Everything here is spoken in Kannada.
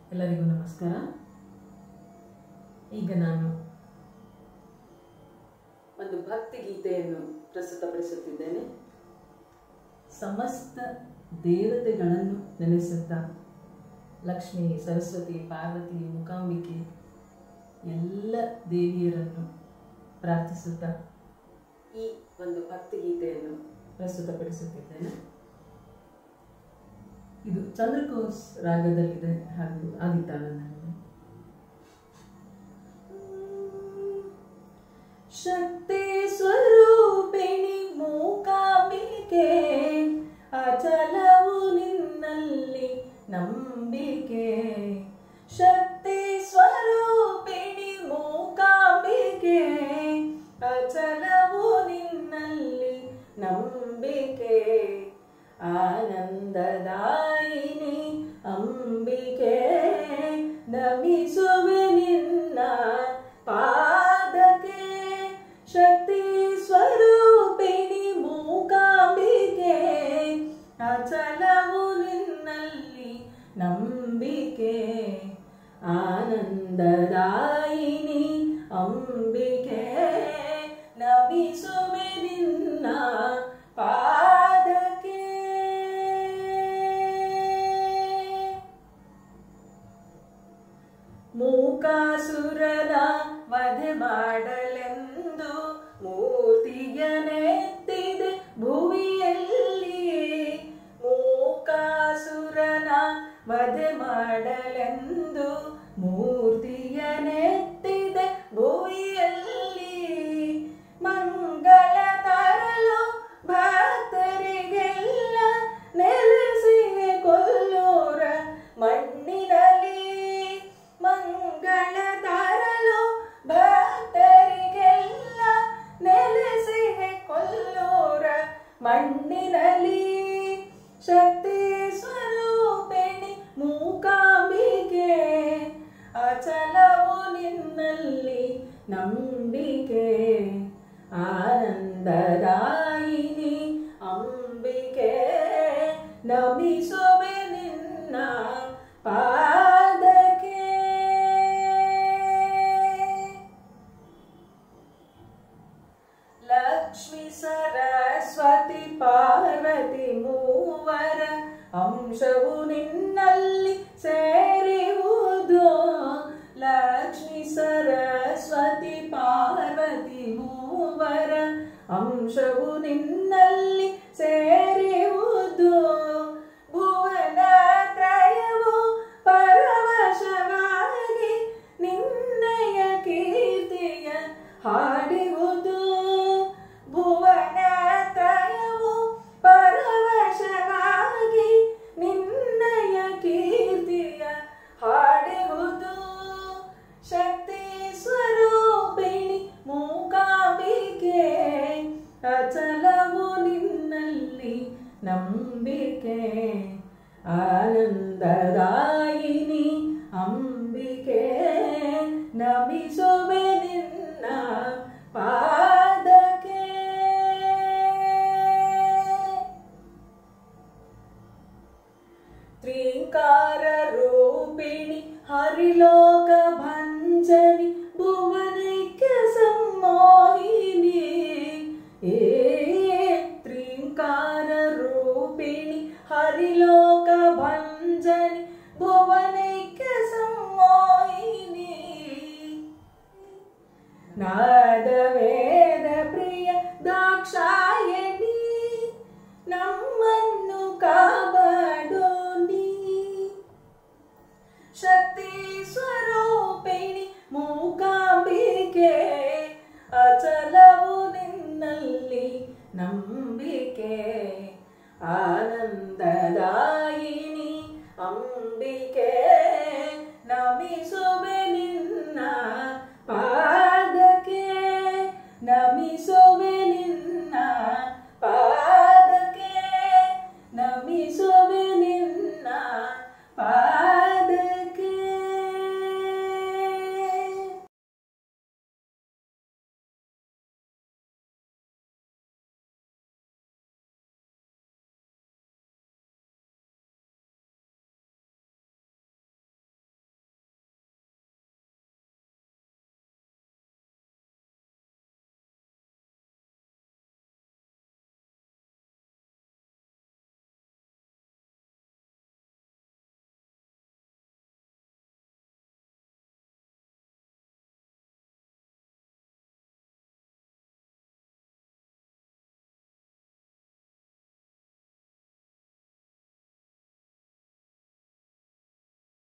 ಎಲ್ಲರಿಗೂ ನಮಸ್ಕಾರ ಈಗ ನಾನು ಒಂದು ಭಕ್ತಿ ಗೀತೆಯನ್ನು ಪ್ರಸ್ತುತಪಡಿಸುತ್ತಿದ್ದೇನೆ ಸಮಸ್ತ ದೇವತೆಗಳನ್ನು ನೆನೆಸುತ್ತಾ ಲಕ್ಷ್ಮಿ ಸರಸ್ವತಿ ಪಾರ್ವತಿ ಮೂಕಾಂಬಿಕೆ ಎಲ್ಲ ದೇವಿಯರನ್ನು ಪ್ರಾರ್ಥಿಸುತ್ತಾ ಈ ಒಂದು ಭಕ್ತಿ ಗೀತೆಯನ್ನು ಪ್ರಸ್ತುತಪಡಿಸುತ್ತಿದ್ದೇನೆ ಇದು ಚಂದ್ರಕೋಸ್ ರಾಗದಲ್ಲಿದೆ ಹಾಗೂ ಆದಿತಾಳನಲ್ಲಿ ಶಕ್ತಿ ಸ್ವರೂಪಿಣಿ ಮೂಕಾಂಬಿಕೆ ಅಚಲವು ನಿನ್ನಲ್ಲಿ ನಂಬಿಕೆ ಶಕ್ತಿ ಸ್ವರೂಪಿಣಿ ಮೂಕಾಂಬಿಕೆ ಅಚಲವು ನಿನ್ನಲ್ಲಿ ನಂಬಿಕೆ ಆನಂದದಾಯಿನಿ ಅಂಬಿಕೆ ನಮಿಸುವೆ ನಿನ್ನ ಪಾದಕ್ಕೆ ಶಕ್ತಿ ಸ್ವರೂಪಿಣಿ ಮೂಕಾಂಬಿಕೆ ಅಚಲವು ನಿನ್ನಲ್ಲಿ ನಂಬಿಕೆ ಆನಂದದಾಯಿನಿ ಅಂಬಿಕೆ ನಮಿಸುವೆ ನಿನ್ನ ಪಾದಕ್ಕೆ ಮೂಕಾಸುರನ ವಧೆ ಮಾಡಲೆಂದು ಮೂರ್ತಿಯನೆತ್ತಿದೆ ಭುವಿಯಲ್ಲಿ ಮೂಕಾಸುರನ ವಧೆ ಮಾಡಲೆಂದು ಮೂರ್ತಿಯನೆತ್ತಿದೆ ಭುವಿಯಲ್ಲಿ ಮಂಗಳ ತರಲು ಭಕ್ತರಿಗೆಲ್ಲ ನೆಲೆಸಿವೆ ಕೊಲ್ಲೂರ ಮಣ್ಣಿನಲ್ಲಿ ಮಂಗಳ ತರಲು ಭಕ್ತರಿಗೆಲ್ಲ ನೆಲೆಸಿವೆ ಕೊಲ್ಲೂರ ಮಣ್ಣಿನಲ್ಲಿ ಶಕ್ತಿ ಸ್ವರೂಪಿಣಿ ಮೂಕಾಂಬಿಕೆ ಅಚಲವು ನಿನ್ನಲ್ಲಿ ನಂಬಿಕೆ ಆನಂದದಾಯಿನಿ ಅಂಬಿಕೆ ನಮಿಸುವೆ ನಿನ್ನ ಪಾದಕ್ಕೆ ಲಕ್ಷ್ಮಿ ಸರಸ್ವತಿ ಪಾರ್ವತಿ ಮೂವರ ಅಂಶವು ನಿನ್ನಲ್ಲಿ ಸೇರಿರುವುದು ಲಕ್ಷ್ಮಿ ಸರಸ್ವತಿ ಪಾರ್ವತಿ ಮೂವರ ಅಂಶವು ನಿನ್ನಲ್ಲಿ ಸೇರಿರುವುದು ಭುವನ ತ್ರಯವು ಪರವಶವಾಗಿ ನಿನ್ನಯ ಕೀರ್ತಿಯ ಹಾಡುವುದು ಭುವನ ತ್ರಯವು ಪರವಶವಾಗಿ ನಿನ್ನಯ ಕೀರ್ತಿಯ ಹಾಡುವುದು ಶಕ್ತಿ ಸ್ವರೂಪಿಣಿ ಮೂಕಾಂಬಿಕೆ ಅಚಲವು ನಿನ್ನಲ್ಲಿ ನಂಬಿಕೆ ಆನಂದದಾಯಿನಿ ಅಂಬಿಕೆ ನಮಿಸುವೆ ನಿನ್ನ ಪಾದಕ್ಕೆ ತ್ರೀಂಕಾರ ರೂಪಿಣಿ ಹರಿಲೋಕ ಭಂಜನಿ ಭುವನೈಕ್ಯ ಸಂಮೋಹಿನಿ ಏ ತ್ರೀಂಕಾರ ರೂಪಿಣಿ ಹರಿಲೋಕ ಭಂಜನಿ ಭುವನೈಕ್ಯ ಸಂಮೋಹಿನಿ ನಾದ ವೇದ ಪ್ರಿಯ ದಾಕ್ಷಾಯಣಿ ನಮ್ಮನ್ನು ಕಾಪಾಡೋ ನೀ ಶಕ್ತಿ ಸ್ವರೂಪಿಣಿ ಮೂಕಾಂಬಿಕೆ ಅಚಲವು ನಿನ್ನಲ್ಲಿ ನಂಬಿಕೆ ಆನಂದದಾಯಿನಿ ಅಂಬಿಕೆ ನಮಿಸುವ